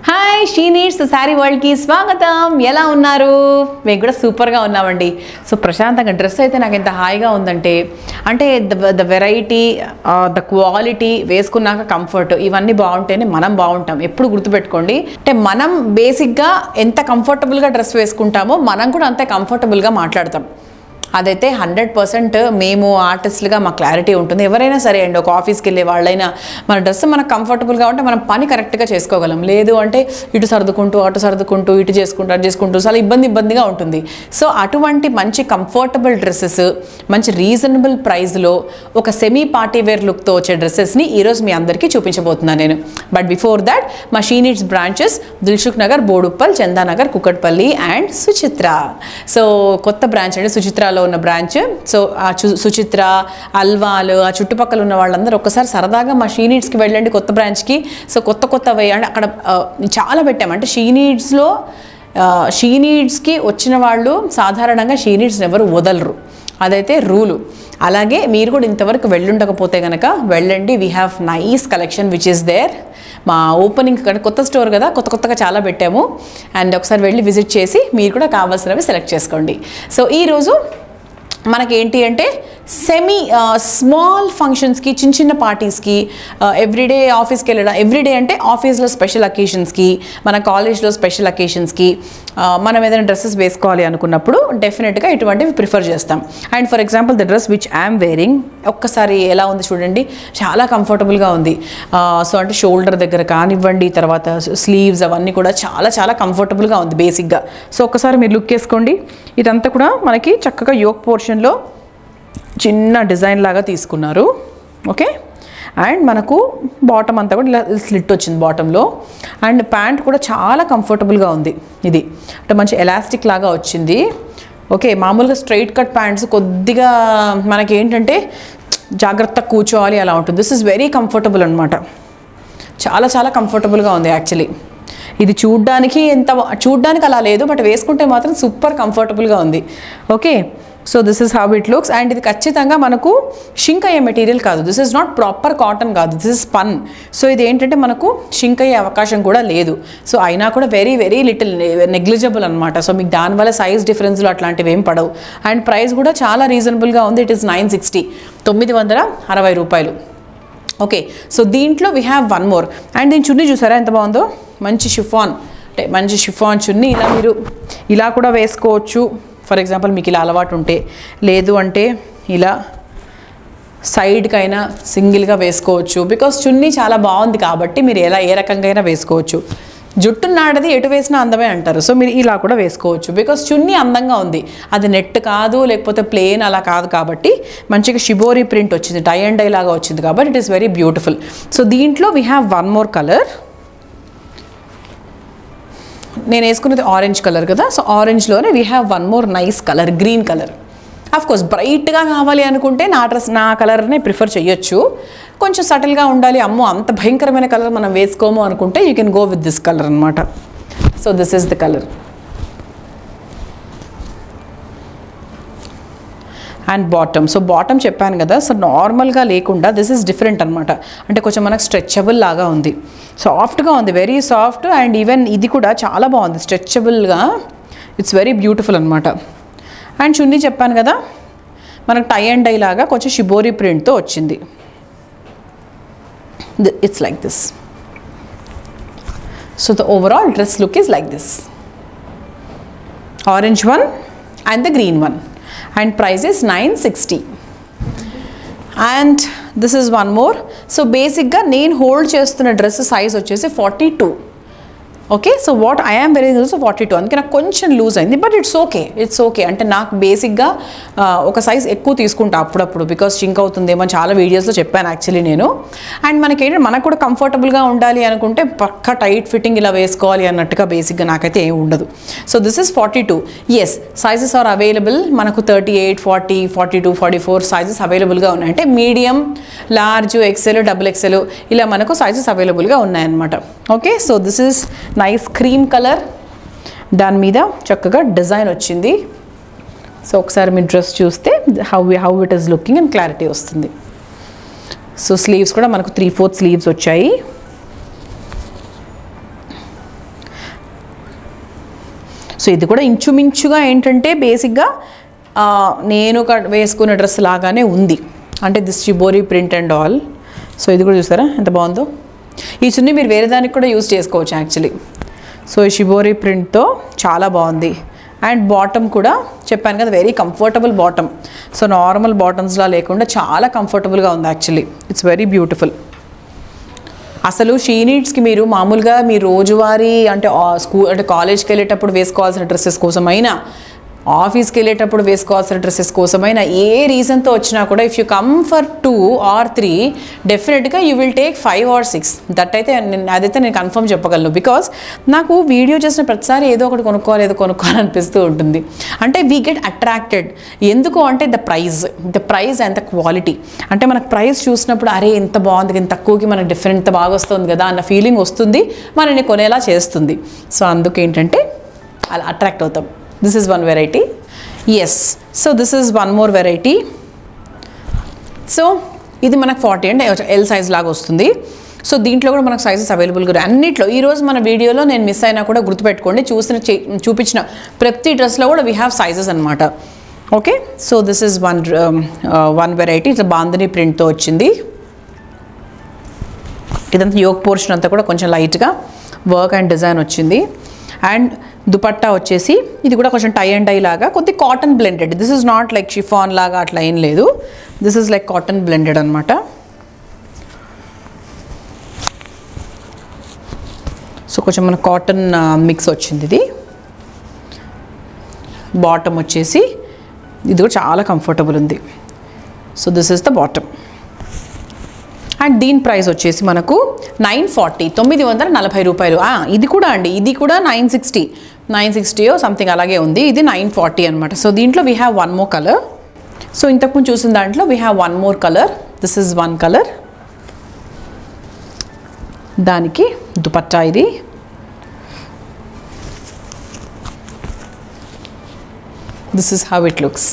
hi She Needs saree వరల్డ్కి స్వాగతం ఎలా ఉన్నారు మేము కూడా సూపర్గా ఉన్నామండి సో ప్రశాంతంగా డ్రెస్ అయితే నాకు ఎంత హాయిగా ఉందంటే అంటే the the variety the quality వేసుకున్నాక కంఫర్ట్ ఇవన్నీ బాగుంటేనే మనం బాగుంటాం ఎప్పుడు గుర్తుపెట్టుకోండి అంటే మనం బేసిక్గా ఎంత కంఫర్టబుల్గా డ్రెస్ వేసుకుంటామో మనం కూడా అంతే కంఫర్టబుల్గా మాట్లాడతాం అదైతే హండ్రెడ్ పర్సెంట్ మేము ఆర్టిస్టులుగా మా క్లారిటీ ఉంటుంది ఎవరైనా సరే అండి ఒక ఆఫీస్కి వెళ్ళే వాళ్ళైనా మన డ్రెస్ మనకు కంఫర్టబుల్గా ఉంటే మనం పని కరెక్ట్గా చేసుకోగలం లేదు అంటే ఇటు సర్దుకుంటూ అటు సర్దుకుంటూ ఇటు చేసుకుంటూ అటు చేసుకుంటూ చాలా ఇబ్బంది ఇబ్బందిగా ఉంటుంది సో అటువంటి మంచి కంఫర్టబుల్ డ్రెస్సెస్ మంచి రీజనబుల్ ప్రైస్లో ఒక సెమీ పార్టీ వేర్ లుక్తో వచ్చే డ్రెస్సెస్ని ఈరోజు మీ అందరికీ చూపించబోతున్నాను నేను బట్ బిఫోర్ దాట్ మా She Needs branches Dilsukh Nagar Boduppal Chandanagar Kukatpally and Suchitra so కొత్త బ్రాంచ్ అండి సుచిత్రలో ఉన్న బ్రాంచ్ సో ఆ చు సుచిత్ర అల్వాలు ఆ చుట్టుపక్కల ఉన్న వాళ్ళందరూ ఒక్కసారి సరదాగా మా షీనీడ్స్కి వెళ్ళండి కొత్త బ్రాంచ్కి సో కొత్త కొత్త వే అంటే అక్కడ ఆ, చాలా పెట్టాము అంటే షీనీడ్స్లో షీనీడ్స్కి వచ్చిన వాళ్ళు సాధారణంగా షీనీడ్స్ని ఎవరు వదలరు అదైతే రూలు అలాగే మీరు కూడా ఇంతవరకు వెళ్ళుండకపోతే కనుక వెళ్ళండి we have nice collection which is there మా ఓపెనింగ్ కానీ కొత్త స్టోర్ కదా కొత్త కొత్తగా చాలా పెట్టాము అండ్ ఒకసారి వెళ్ళి విజిట్ చేసి మీరు కూడా కావాల్సినవి సెలెక్ట్ చేసుకోండి సో ఈరోజు మనకేంటి అంటే సెమీ స్మాల్ ఫంక్షన్స్కి చిన్న చిన్న పార్టీస్కి ఎవ్రీడే ఆఫీస్కి వెళ్ళడం ఎవ్రీడే అంటే ఆఫీస్లో స్పెషల్ అకేషన్స్కి మన కాలేజ్లో స్పెషల్ అకేషన్స్కి మనం ఏదైనా డ్రెస్సెస్ వేసుకోవాలి అనుకున్నప్పుడు డెఫినెట్గా ఇటువంటివి ప్రిఫర్ చేస్తాం and for example the dress which I'm wearing ఒక్కసారి ఎలా ఉంది చూడండి చాలా కంఫర్టబుల్గా ఉంది సో అంటే షోల్డర్ దగ్గర కానివ్వండి తర్వాత స్లీవ్స్ అవన్నీ కూడా చాలా చాలా కంఫర్టబుల్గా ఉంది బేసిక్గా సో ఒక్కసారి మీరు లుక్ వేసుకోండి ఇదంతా కూడా మనకి చక్కగా యోక్ పోర్షన్లో చిన్న డిజైన్ లాగా తీసుకున్నారు ఓకే అండ్ మనకు బాటమ్ అంతా కూడా ఇలా స్లిట్ వచ్చింది బాటంలో అండ్ ప్యాంట్ కూడా చాలా కంఫర్టబుల్గా ఉంది ఇది అంటే మంచి ఎలాస్టిక్ లాగా వచ్చింది ఓకే మామూలుగా స్ట్రైట్ కట్ ప్యాంట్స్ కొద్దిగా మనకి ఏంటంటే జాగ్రత్తగా కూర్చోవాలి అలా ఉంటుంది దిస్ ఇస్ వెరీ కంఫర్టబుల్ అనమాట చాలా చాలా కంఫర్టబుల్గా ఉంది యాక్చువల్లీ ఇది చూడ్డానికి ఎంత చూడ్డానికి అలా లేదు బట్ వేసుకుంటే మాత్రం సూపర్ కంఫర్టబుల్గా ఉంది okay so this is how it looks and ఇది ఖచ్చితంగా మనకు షింక్ అయ్యే మెటీరియల్ కాదు this is not proper cotton కాదు దిస్ ఇస్ స్పన్ సో ఇది ఏంటంటే మనకు షింక్ అయ్యే అవకాశం కూడా లేదు సో అయినా కూడా వెరీ వెరీ లిటిల్ నెగ్లిజిబుల్ అనమాట సో మీకు దానివల్ల సైజ్ డిఫరెన్స్లు అట్లాంటివి ఏం పడవు అండ్ ప్రైస్ కూడా చాలా రీజనబుల్గా ఉంది ఇట్ ఈస్ నైన్ సిక్స్టీ తొమ్మిది వందల అరవై రూపాయలు ఓకే సో దీంట్లో we have one more and దీని చున్నీ చూసారా ఎంత బాగుందో మంచి షిఫాన్ అంటే మంచి షిఫాన్ చున్నీ ఇలా మీరు ఇలా కూడా వేసుకోవచ్చు ఫర్ ఎగ్జాంపుల్ మీకు ఇలా అలవాటు ఉంటే లేదు అంటే ఇలా సైడ్కైనా సింగిల్గా వేసుకోవచ్చు బికాస్ చున్నీ చాలా బాగుంది కాబట్టి మీరు ఎలా ఏ రకంగా అయినా వేసుకోవచ్చు జుట్టు నాడది ఎటు వేసినా అందమే అంటారు సో మీరు ఇలా కూడా వేసుకోవచ్చు బికాస్ చున్నీ అందంగా ఉంది అది నెట్ కాదు లేకపోతే ప్లేన్ అలా కాదు కాబట్టి మంచిగా షిబోరి ప్రింట్ వచ్చింది టై అండ్ డై లాగా వచ్చింది కాబట్టి it is very beautiful so దీంట్లో we have one more colour నేను వేసుకున్నది ఆరెంజ్ కలర్ కదా సో ఆరెంజ్లోనే we have one more nice colour green colour of course బ్రైట్గా కావాలి అనుకుంటే నా డ్రెస్ నా కలర్నే ప్రిఫర్ చేయొచ్చు కొంచెం సటిల్గా ఉండాలి అమ్మో అంత భయంకరమైన కలర్ మనం వేసుకోము అనుకుంటే you can go with this colour అనమాట so this is the colour and bottom so bottom చెప్పాను కదా సో నార్మల్గా లేకుండా దిస్ ఇస్ డిఫరెంట్ అనమాట అంటే కొంచెం మనకు స్ట్రెచబుల్ లాగా ఉంది సాఫ్ట్గా ఉంది వెరీ సాఫ్ట్ అండ్ ఈవెన్ ఇది కూడా చాలా బాగుంది స్ట్రెచబుల్గా ఇట్స్ వెరీ బ్యూటిఫుల్ అనమాట అండ్ చున్నీ చెప్పాను కదా మనకు టై అండ్ డై లాగా కొంచెం షిబోరి ప్రింట్తో వచ్చింది it's like this so the overall dress look is like this orange one and the green one and price is nine sixty and this is one more so బేసిక్గా నేను hold చేస్తున్న dress size వచ్చేసి forty two okay so what I am very so forty two అందుకే నాకు కొంచెం loose అయింది but it's okay it's okay అంటే నాకు బేసిక్గా ఆ, ఒక సైజ్ ఎక్కువ తీసుకుంటా అప్పుడప్పుడు బికాస్ చింక్ అవుతుందేమో అని చాలా వీడియోస్లో చెప్పాను యాక్చువల్లీ నేను అండ్ మనకి ఏంటంటే మనకు కూడా కంఫర్టబుల్గా ఉండాలి అనుకుంటే పక్క టైట్ ఫిట్టింగ్ ఇలా వేసుకోవాలి అన్నట్టుగా బేసిక్గా నాకైతే ఏం ఉండదు so this is forty two yes sizes are available మనకు thirty eight forty forty two forty four sizes అవైలబుల్గా ఉన్నాయి అంటే medium large XL double XL ఇలా మనకు సైజెస్ అవైలబుల్గా ఉన్నాయన్నమాట okay so this is nice cream colour దాని మీద చక్కగా డిజైన్ వచ్చింది సో ఒకసారి మీ డ్రెస్ చూస్తే how how it is looking and clarity వస్తుంది సో స్లీవ్స్ కూడా మనకు త్రీ ఫోర్త్ స్లీవ్స్ వచ్చాయి సో ఇది కూడా ఇంచుమించుగా ఏంటంటే బేసిక్గా ఆ, నేను కట్- వేసుకున్న డ్రెస్ లాగానే ఉంది అంటే this shibori print and all so ఇది కూడా చూసారా ఎంత బాగుందో ఈ చున్నీ మీరు వేరే దానికి కూడా యూస్ చేసుకోవచ్చు యాక్చువల్లీ సో ఈ షిబోరీ ప్రింట్తో చాలా బాగుంది అండ్ బాటమ్ కూడా చెప్పాను కదా very comfortable bottom so normal బాటమ్స్లా లేకుండా చాలా కంఫర్టబుల్గా ఉంది యాక్చువల్లీ ఇట్స్ వెరీ బ్యూటిఫుల్ అసలు షీ నీడ్స్కి మీరు మామూలుగా మీ రోజువారీ అంటే స్కూల్ అంటే కాలేజ్కి వెళ్ళేటప్పుడు వేసుకోవాల్సిన డ్రెస్సెస్ కోసమైనా ఆఫీస్కి వెళ్ళేటప్పుడు వేసుకోవాల్సిన డ్రెస్సెస్ కోసమైనా ఏ రీజన్తో వచ్చినా కూడా if you come for two or three డెఫినెట్గా you will take five or six that అయితే నేను అదైతే నేను కన్ఫర్మ్ చెప్పగలను బికాస్ నాకు వీడియో చేసిన ప్రతిసారి ఏదో ఒకటి కొనుక్కోవాలి ఏదో కొనుక్కోవాలనిపిస్తూ ఉంటుంది అంటే వీ గెట్ అట్రాక్టెడ్ ఎందుకు అంటే the price the price and the quality అంటే మనకు ప్రైస్ చూసినప్పుడు అరే ఇంత బాగుంది ఇంత తక్కువకి మనకు డిఫరెంట్ ఇంత బాగా వస్తుంది కదా అన్న ఫీలింగ్ వస్తుంది మనని కొనేలా చేస్తుంది సో అందుకు ఏంటంటే అలా అట్రాక్ట్ అవుతాం this is one variety yes so this is one more variety so ఇది మనకు ఫార్టీ అండ్ ఎల్ సైజ్ లాగా వస్తుంది సో దీంట్లో కూడా మనకు సైజెస్ అవైలబుల్గా ఉన్నాయి అన్నిట్లో ఈరోజు మన వీడియోలో నేను మిస్ అయినా కూడా గుర్తుపెట్టుకోండి చూసిన చే- చూపించిన ప్రతి డ్రెస్లో కూడా వీ హ్యావ్ సైజెస్ అనమాట okay so this is one one variety ఇట్లా బాందని ప్రింట్తో వచ్చింది ఇదంతా యోగ్ పోర్షన్ అంతా కూడా కొంచెం లైట్గా వర్క్ అండ్ డిజైన్ వచ్చింది అండ్ దుపట్టా వచ్చేసి ఇది కూడా కొంచెం టై అండ్ డై లాగా కొద్ది cotton blended this is not like chiffon లాగా అట్లా ఏం లేదు this is like cotton blended అనమాట సో కొంచెం మన కాటన్ మిక్స్ వచ్చింది ఇది బాటమ్ వచ్చేసి ఇది కూడా చాలా కంఫర్టబుల్ ఉంది so this is the bottom and దీని ప్రైస్ వచ్చేసి మనకు నైన్ ఫార్టీ తొమ్మిది వందల నలభై రూపాయలు ఆ, ఇది కూడా అండి ఇది కూడా నైన్ సిక్స్టీ నైన్ సిక్స్టీయో సంథింగ్ అలాగే ఉంది ఇది నైన్ ఫార్టీ అనమాట సో దీంట్లో we have one more colour so ఇంతకుముందు చూసిన దాంట్లో we have one more colour this is one colour దానికి దుపట్టా ఇది this is how it looks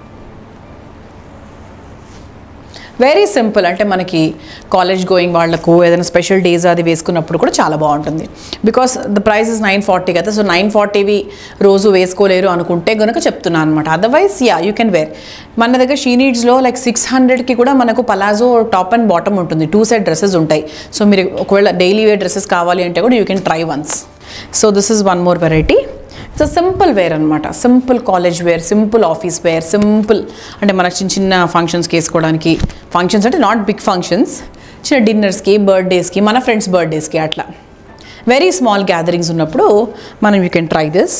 very simple అంటే మనకి కాలేజ్ గోయింగ్ వాళ్ళకు ఏదైనా స్పెషల్ డేస్ అది వేసుకున్నప్పుడు కూడా చాలా బాగుంటుంది because the price is nine forty కదా సో నైన్ ఫార్టీవి రోజు వేసుకోలేరు అనుకుంటే కనుక చెప్తున్నాను అనమాట otherwise ya you can wear మన దగ్గర షీ నీడ్స్లో లైక్ సిక్స్ హండ్రెడ్కి కూడా మనకు పలాజో టాప్ అండ్ బాటమ్ ఉంటుంది టూ సెట్ డ్రెస్సెస్ ఉంటాయి సో మీరు ఒకవేళ డైలీ వేర్ డ్రెస్సెస్ కావాలి అంటే కూడా you can try once so this is one more variety it's simple wear అనమాట simple college wear simple office wear simple అంటే మనకు చిన్న చిన్న ఫంక్షన్స్కి వేసుకోవడానికి ఫంక్షన్స్ అంటే నాట్ బిగ్ ఫంక్షన్స్ చిన్న డిన్నర్స్కి బర్త్డేస్కి మన ఫ్రెండ్స్ బర్త్డేస్కి అట్లా వెరీ స్మాల్ గ్యాదరింగ్స్ ఉన్నప్పుడు మనం యూ కెన్ ట్రై దిస్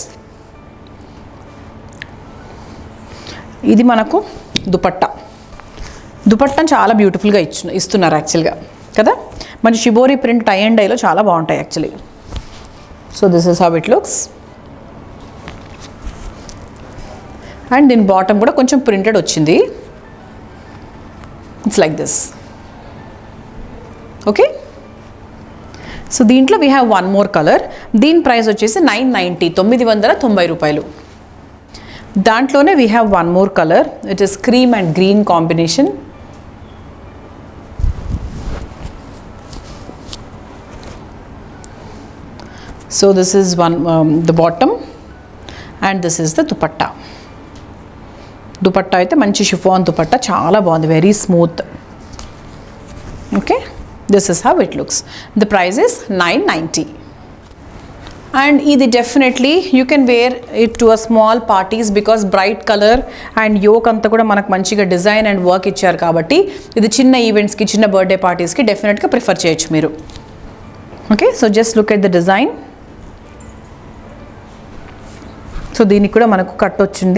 ఇది మనకు దుపట్టా దుపట్టా చాలా బ్యూటిఫుల్గా ఇచ్చు ఇస్తున్నారు యాక్చువల్గా కదా మంచి షిబోరి ప్రింట్ టై అండ్ డైలో చాలా బాగుంటాయి actually so this is how it looks and దీని బాటమ్ కూడా కొంచెం ప్రింటెడ్ వచ్చింది it's like this okay so దీంట్లో we have one more colour దీని ప్రైస్ వచ్చేసి నైన్ నైంటీ తొమ్మిది వందల తొంభై రూపాయలు దాంట్లోనే we have one more colour it is cream and green combination so this is one the bottom and this is the dupatta dupatta అయితే మంచి షిఫాన్ దుపట్టా చాలా బాగుంది very smooth okay this is how it looks the price is nine ninety and ఇది definitely you can wear it to a small parties because bright colour and yoke అంతా కూడా మనకు మంచిగా design and work ఇచ్చారు కాబట్టి ఇది చిన్న ఈవెంట్స్కి చిన్న బర్త్డే పార్టీస్కి డెఫినెట్గా ప్రిఫర్ చేయొచ్చు మీరు okay so just look at the design so దీనికి కూడా మనకు కట్ వచ్చింది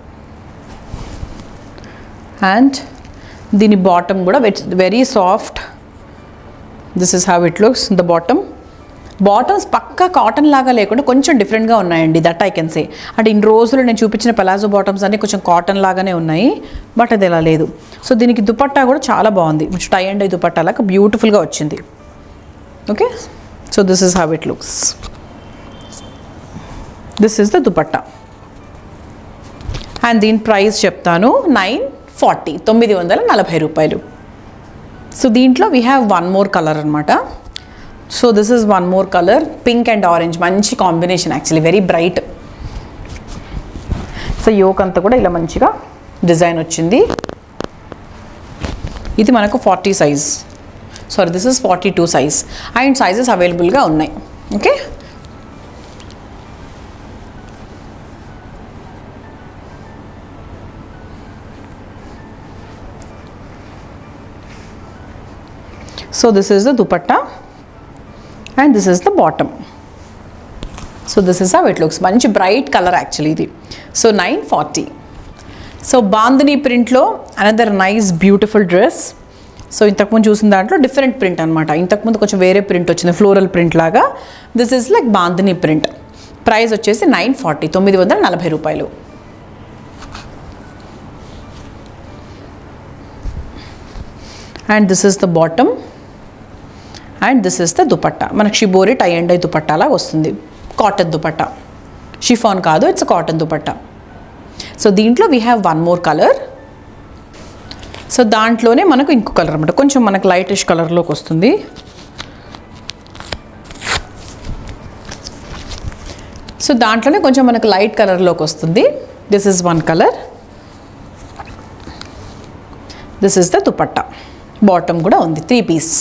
అండ్ దీని బాటమ్ కూడా very soft this is have it looks the bottom bottoms పక్కా కాటన్ లాగా లేకుండా కొంచెం డిఫరెంట్గా ఉన్నాయండి దట్ ఐ కెన్ సే అంటే ఇన్ని రోజులు నేను చూపించిన పలాజో బాటమ్స్ అన్నీ కొంచెం కాటన్ లాగానే ఉన్నాయి బట్ అది ఇలా లేదు సో దీనికి దుపట్టా కూడా చాలా బాగుంది కొంచెం టై అండ్ ఐ దుపట్టా లాగా బ్యూటిఫుల్గా వచ్చింది okay so this is have it looks this is the dupatta and దీని ప్రైస్ చెప్తాను నైన్ ఫార్టీ తొమ్మిది వందల నలభై రూపాయలు సో దీంట్లో we have one more colour అనమాట so this is one more colour pink and orange మంచి combination actually very bright so yoke అంతా కూడా ఇలా మంచిగా డిజైన్ వచ్చింది ఇది మనకు forty size sorry this is forty two size and sizes అవైలబుల్గా ఉన్నాయి okay so this is the dupatta and this is the bottom so this is how it looks మంచి బ్రైట్ కలర్ యాక్చువల్లీ ఇది so nine forty so bandhani ప్రింట్లో another nice beautiful dress so ఇంతకుముందు చూసిన దాంట్లో different print అనమాట ఇంతకుముందు కొంచెం వేరే ప్రింట్ వచ్చింది ఫ్లోరల్ ప్రింట్ లాగా this is like bandhani print price వచ్చేసి నైన్ ఫార్టీ తొమ్మిది వందల నలభై రూపాయలు and this is the bottom and this is the dupatta మనకి shibori tie and dye dupatta లాగా వస్తుంది కాటన్ దుపట్టా షిఫాన్ కాదు ఇట్స్ కాటన్ దుపట్టా సో దీంట్లో we have one more colour so దాంట్లోనే మనకు ఇంకో కలర్ అనమాట కొంచెం మనకు లైటిష్ కలర్లోకి వస్తుంది సో దాంట్లోనే కొంచెం మనకు లైట్ కలర్లోకి వస్తుంది this is one colour this is the dupatta bottom కూడా ఉంది త్రీ పీస్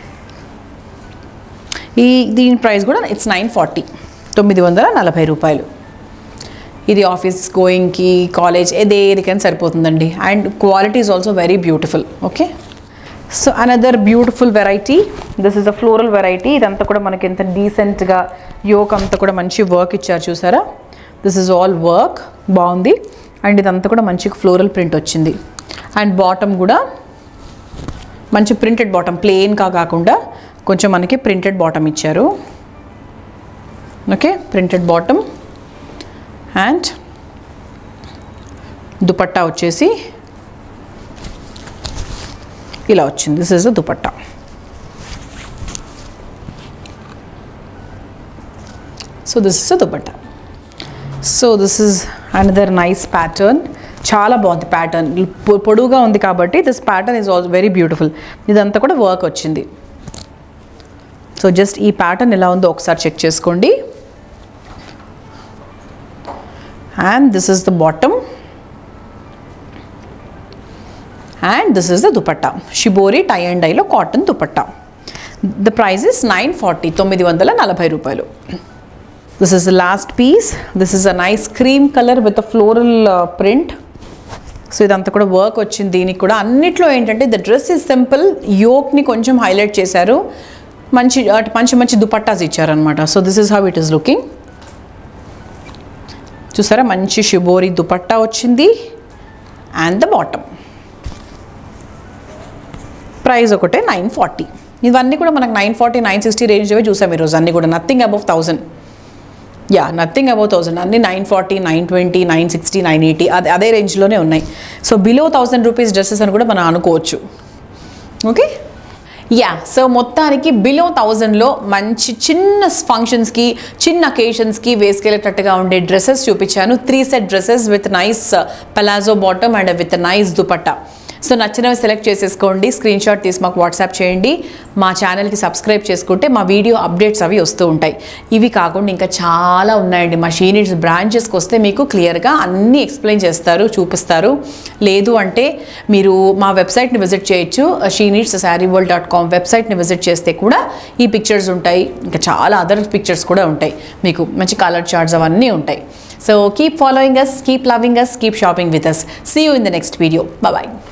ఈ దీని ప్రైస్ కూడా ఇట్స్ నైన్ ఫార్టీ తొమ్మిది వందల నలభై రూపాయలు ఇది ఆఫీస్ గోయింగ్కి కాలేజ్ దేనికైనా సరిపోతుందండి and quality is also very beautiful okay so another beautiful variety this is a floral variety ఇదంతా కూడా మనకి ఎంత డీసెంట్గా యోక్ అంతా కూడా మంచి వర్క్ ఇచ్చారు చూసారా దిస్ ఇస్ ఆల్ వర్క్ బాగుంది అండ్ ఇదంతా కూడా మంచి ఫ్లోరల్ ప్రింట్ వచ్చింది అండ్ బాటమ్ కూడా మంచి ప్రింటెడ్ బాటమ్ ప్లెయిన్గా కాకుండా కొంచెం మనకి ప్రింటెడ్ బాటమ్ ఇచ్చారు okay printed bottom and dupatta వచ్చేసి ఇలా వచ్చింది this is the dupatta so this is the dupatta so this is another nice pattern చాలా బాగుంది ప్యాటర్న్ పొడువుగా ఉంది కాబట్టి this pattern is also very beautiful ఇదంతా కూడా వర్క్ వచ్చింది సో జస్ట్ ఈ ప్యాటర్న్ ఎలా ఉందో ఒకసారి చెక్ చేసుకోండి and this is the bottom and this is the dupatta shibori tie and డైలో cotton dupatta the price is nine forty తొమ్మిది వందల నలభై రూపాయలు this is the last piece this is a nice cream colour with a floral print so ఇదంతా కూడా work వచ్చింది దీనికి కూడా అన్నిట్లో ఏంటంటే ద డ్రెస్ ఇస్ సింపుల్ యోక్ని కొంచెం హైలైట్ చేశారు మంచి అటు మంచి మంచి దుపట్టాస్ ఇచ్చారనమాట so this is how it is looking చూసారా మంచి షిబోరి దుపట్టా వచ్చింది అండ్ ద బాటమ్ ప్రైస్ ఒకటే నైన్ ఫార్టీ ఇవన్నీ కూడా మనకు నైన్ ఫార్టీ నైన్ సిక్స్టీ రేంజ్లో చూసాం ఈరోజు అన్నీ కూడా nothing above thousand yeah nothing above thousand అన్ని nine forty nine twenty nine sixty nine eighty అదే అదే రేంజ్లోనే ఉన్నాయి so below thousand rupees dresses అని కూడా మనం అనుకోవచ్చు ఓకే యా సో మొత్తానికి బిలో థౌజండ్లో మంచి చిన్న ఫంక్షన్స్కి చిన్న అకేషన్స్కి వేసుకెళ్ళేటట్టుగా ఉండే డ్రెస్సెస్ చూపించాను three set dresses with nice palazzo bottom and with nice dupatta so నచ్చినవి సెలెక్ట్ చేసేసుకోండి స్క్రీన్ షాట్ తీసి మాకు వాట్సాప్ చేయండి మా ఛానల్కి సబ్స్క్రైబ్ చేసుకుంటే మా వీడియో అప్డేట్స్ అవి వస్తూ ఉంటాయి ఇవి కాకుండా ఇంకా చాలా ఉన్నాయండి మా షీనిట్స్ బ్రాంచెస్కి వస్తే మీకు క్లియర్గా అన్నీ ఎక్స్ప్లెయిన్ చేస్తారు చూపిస్తారు లేదు అంటే మీరు మా వెబ్సైట్ని విజిట్ చేయొచ్చు Sheenits saree world dot com వెబ్సైట్ని విజిట్ చేస్తే కూడా ఈ పిక్చర్స్ ఉంటాయి ఇంకా చాలా అదర్ పిక్చర్స్ కూడా ఉంటాయి మీకు మంచి కలర్ చార్ట్స్ అవన్నీ ఉంటాయి so keep following us keep loving us keep shopping with us see you in the next video bye